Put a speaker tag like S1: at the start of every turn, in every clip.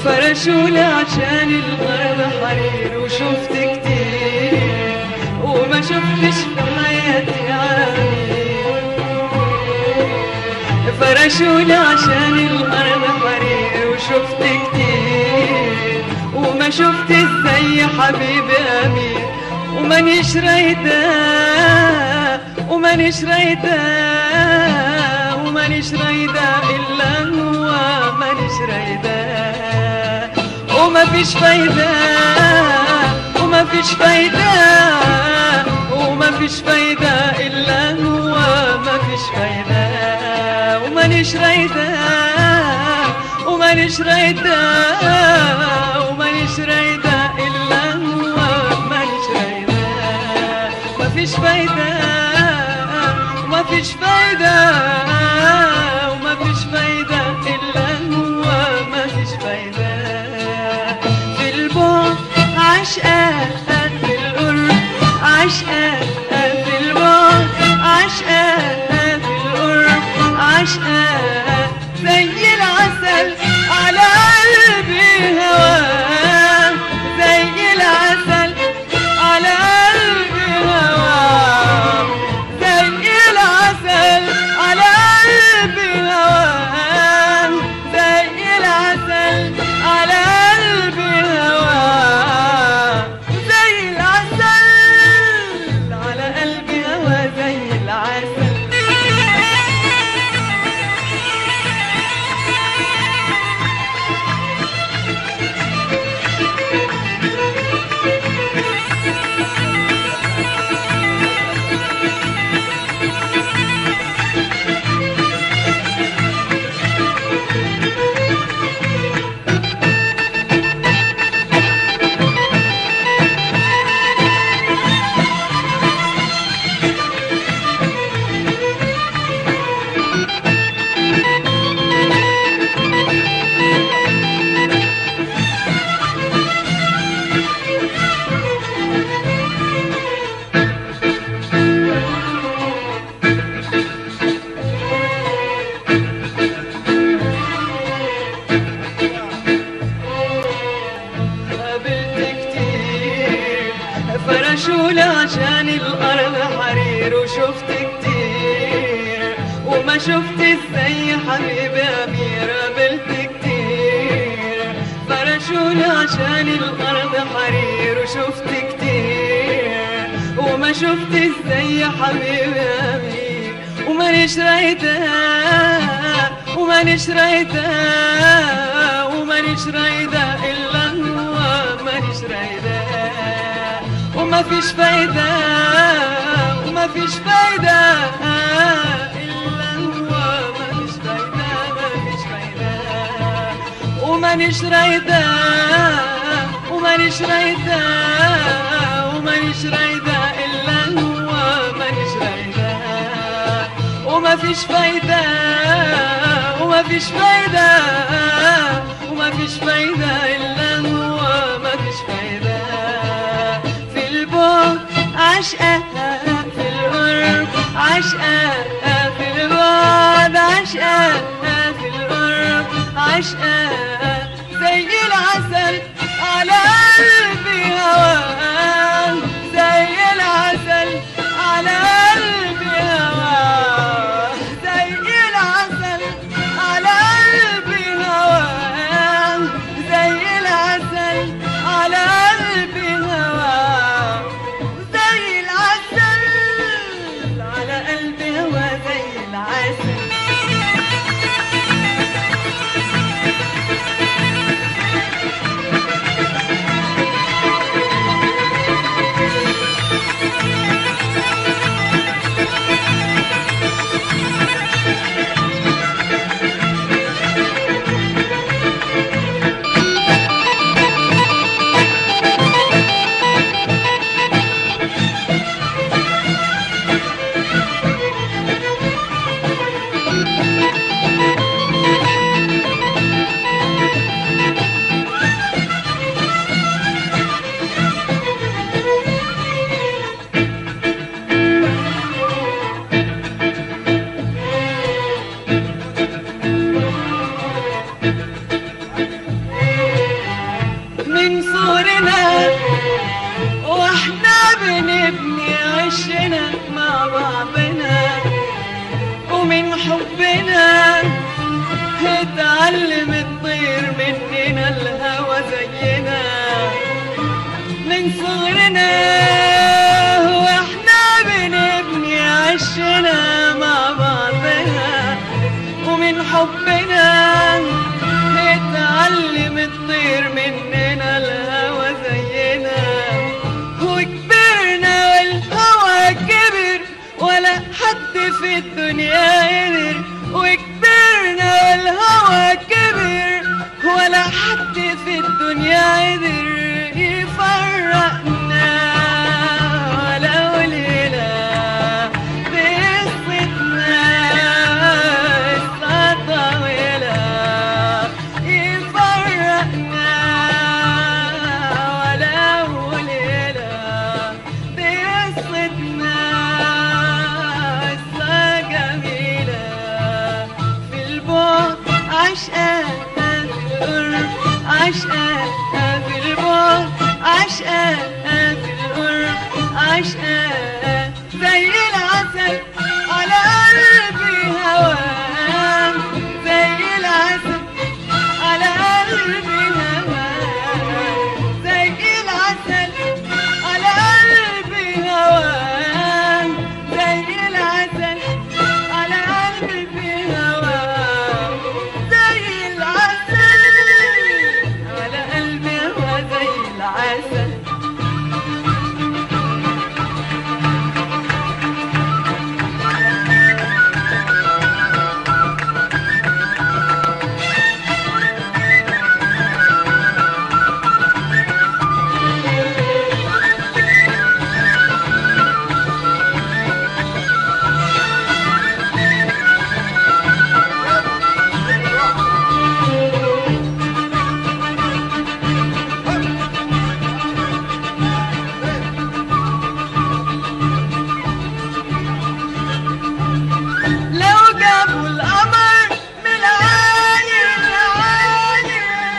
S1: فرشولي عشان الغرب حرير وشفت كتير وما شفتش في حياتي عامل فرشولي عشان الأرض حرير وشفت كتير وما شفت ازاي حبيبي أمير ومانيش رايدة ومانيش رايدة ومانيش رايدة إلا هو مانيش رايدة وما فيش فايدة وما فيش فايدة وما فيش فايدة إلا هو ما فيش فايدة ومانيش رايدة ومانيش رايدة ومانيش رايدة إلا هو مانيش رايدة ما فيش فايدة وما فيش فايدة وما فيش فايدة إلا هو ما فيش فايدة في البعد عشقة في القرب عشقة في البعد عشقة في القرب عشقة زي العسل على قلبي هواه زي العسل على قلبي هواه زي العسل على قلبي هواه زي العسل على قلبي هواه زي العسل على قلبي هواه زي العسل قابلت كتير فرشولي عشان الأرض حرير وشفت كتير وما شفت ازاي حبيبي أمير قابلت كتير فرشولي عشان الأرض حرير وشفت كتير وما شفت ازاي حبيبي أمير ومانيش رايدة ومانيش رايدة ومانيش رايدة إلا هو مانيش رايدة وما فيش فايدة وما فيش فايدة إلا هو مانيش رايدة مانيش رايدة ومانيش رايدة ومانيش رايدة ومانيش رايدة إلا هو مانيش رايدة وما فيش فايدة وما فيش فايدة وما فيش فايدة إلا هو ما فيش فايدة في البعد عشقة في القرب عشقة في البعد عشقة في القرب عشقة زي العسل على قلبي هواه زي العسل على قلبي هواه زي العسل على قلبي هواه زي العسل على قلبي هواه زي العسل على قلبي هواه زي العسل عشنا مع بعضنا ومن حبنا اتعلم الطير مننا الهوى زينا من صغرنا واحنا بنبني عشنا مع بعضنا ومن حبنا اتعلم الطير مننا الهوى زينا وكبرنا والهوى كبر ولا حد في الدنيا قدر وكبرنا والهوى كبر ولا حد في الدنيا قدر يفرقنا ولو ليلة بقصتنا قصة طويلة يفرقنا ولو ليلة بقصتنا قصة جميلة في البعد عشقة في القرب عشقة في البعد عشقة في القرب عشقة زي العسل على قلبي هوام زي العسل على قلبي هوام زي العسل على قلبي هوام زي العسل على قلبي هوام زي العسل على قلبي هوا زي العسل لو جابوا القمر من العالي العالي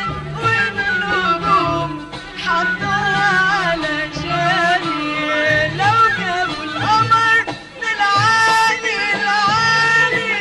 S1: والنجوم حطها على شاني لو جابوا القمر من العالي العالي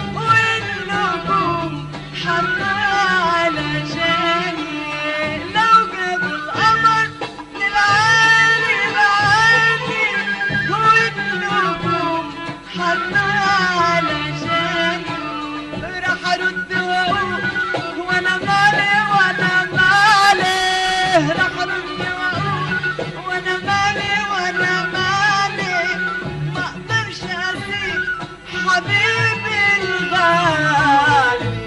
S1: والنجوم حطها على شاني لو جابوا القمر من العالي العالي والنجوم حطها علشان راح ارد واقول وانا مالي وانا مالي راح ارد واقول وانا مالي وانا مالي ما اقدرش اسيب حبيبي الغالي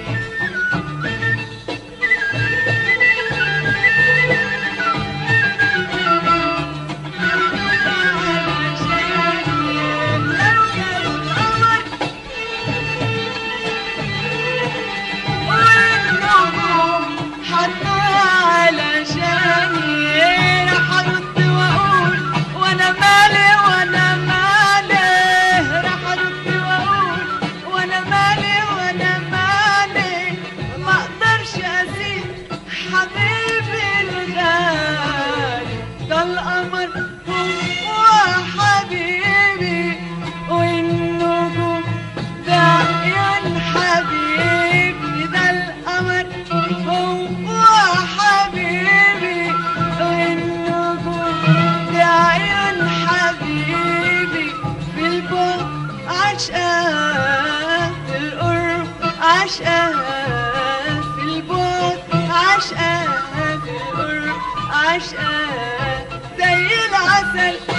S1: حبيبي الغالي ده القمر هو حبيبي والنجوم ده عيون حبيبي ده القمر هو حبيبي والنجوم ده عيون حبيبي في البعد عشقة في القرب عشقة في البعد عشقة في القرب عشقة زي العسل